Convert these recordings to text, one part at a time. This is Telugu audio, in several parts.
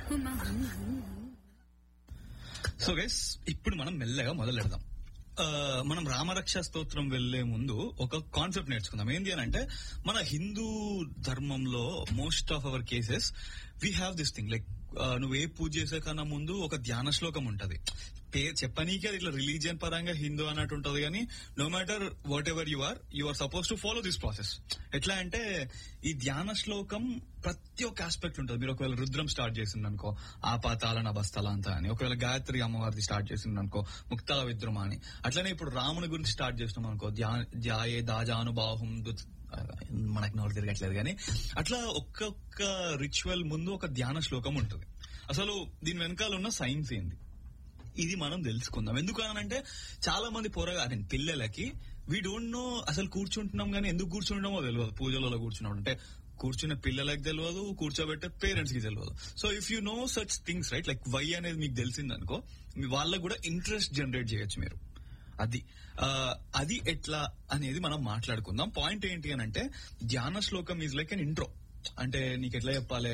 సో గైస్ ఇప్పుడు మనం మెల్లగా మొదలెడదాం ఆ, మనం రామరక్ష స్తోత్రం వెళ్లే ముందు ఒక కాన్సెప్ట్ నేర్చుకుందాం ఏంటి అని అంటే మన హిందూ ధర్మంలో most of our cases we have this thing like నువ్వు ఏ పూజ చేసే కన్నా ముందు ఒక ధ్యాన శ్లోకం ఉంటది పే- చెప్పనీకే అది ఇట్లా రిలీజియన్ పరంగా హిందూ అన్నట్టు ఉంటది కానీ no matter whatever you are you are supposed to follow this process ఎట్లా అంటే ఈ ధ్యాన శ్లోకం ప్రతి ఒక్క ఆస్పెక్ట్ ఉంటుంది మీరు ఒకవేళ రుద్రం స్టార్ట్ చేసింది అనుకో ఆపాతాల నభస్థల అంతా అని ఒకవేళ గాయత్రి అమ్మవారిది స్టార్ట్ చేసింది అనుకో ముక్తాల విద్రుమ అని అట్లనే ఇప్పుడు రాముని గురించి స్టార్ట్ చేస్తున్నాం అనుకో ధ్యా- ధ్యాయే దాజానుబాహుం దుత్ ఆ, మనకు నోరు తిరగట్లేదు కానీ అట్లా ఒక్కొక్క రిచువల్ ముందు ఒక ధ్యాన శ్లోకం ఉంటుంది అసలు దీని వెనకాల ఉన్న సైన్స్ ఏంది ఇది మనం తెలుసుకుందాం ఎందుకు అంటే చాలా మంది పోరగా అదే పిల్లలకి వీ డోంట్ నో అసలు కూర్చుంటున్నాం కానీ ఎందుకు కూర్చుంటామో తెలియదు పూజలలో కూర్చున్నాం అంటే కూర్చునే పిల్లలకి తెలియదు కూర్చోబెట్టే పేరెంట్స్ కి తెలియదు so if you know such things right like why అనేది మీకు తెలిసిందనుకో మీ వాళ్ళకి కూడా ఇంట్రెస్ట్ జనరేట్ చేయొచ్చు మీరు అది ఆ, అది ఎట్లా అనేది మనం మాట్లాడుకుందాం పాయింట్ ఏంటి అని అంటే ధ్యాన శ్లోకం ఈజ్ లైక్ అన్ ఇంట్రో అంటే నీకు ఎట్లా చెప్పాలి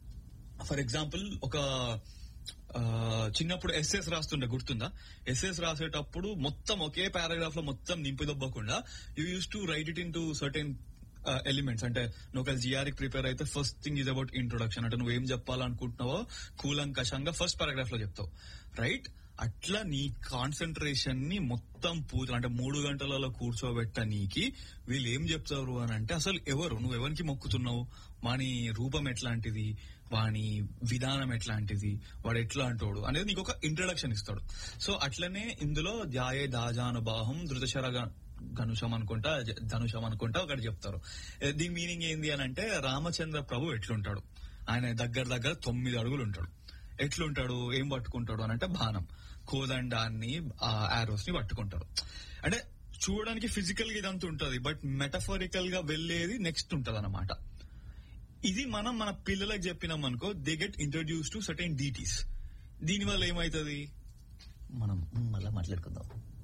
ఫర్ ఎగ్జాంపుల్ ఒక ఆ, చిన్నప్పుడు ఎస్ఎస్ రాస్తుండే గుర్తుందా ఎస్ఎస్ రాసేటప్పుడు మొత్తం ఒకే పారాగ్రాఫ్ లో మొత్తం నింపిదొబ్బకుండా you use to write it in to certain elements అంటే నువ్వు ఒక జిఆర్కి ప్రిపేర్ అయితే first thing is about introduction అంటే నువ్వు ఏం చెప్పాలనుకుంటున్నావో కూలంకషంగా ఫస్ట్ పారాగ్రాఫ్ లో చెప్తావు రైట్ అట్లా నీ కాన్సన్ట్రేషన్ ని మొత్తం పూజ అంటే మూడు గంటలలో కూర్చోబెట్ట నీకి వీళ్ళు ఏం చెప్తారు అని అంటే అసలు ఎవరు నువ్వు ఎవరికి మొక్కుతున్నావు వాని రూపం ఎట్లాంటిది వాని విధానం ఎట్లాంటిది వాడు ఎట్లా అంటాడు అనేది నీకు ఒక ఇంట్రడక్షన్ ఇస్తాడు సో అట్లనే ఇందులో ధ్యాయే దాజానుబాహం ధృతశర ధనుషం అనుకుంటా జ- ధనుషం అనుకుంటా ఒకటి చెప్తారు ఏ, దీని మీనింగ్ ఏంది అని అంటే రామచంద్ర ప్రభు ఎట్లుంటాడు ఆయన దగ్గర దగ్గర తొమ్మిది అడుగులు ఉంటాడు ఎట్లుంటాడు ఏం పట్టుకుంటాడు అని అంటే బాణం కోదండాన్ని ఆ ఆరోస్ ని పట్టుకుంటాడు అంటే చూడడానికి ఫిజికల్ గా ఇదంతా ఉంటది బట్ మెటఫోరికల్ గా వెళ్లేది నెక్స్ట్ ఉంటది అనమాట ఇది మనం మన పిల్లలకు చెప్పినాం అనుకో they get introduce to certain deities దీని వల్ల ఏమైతుంది మనం మళ్ళా మాట్లాడుకుందాం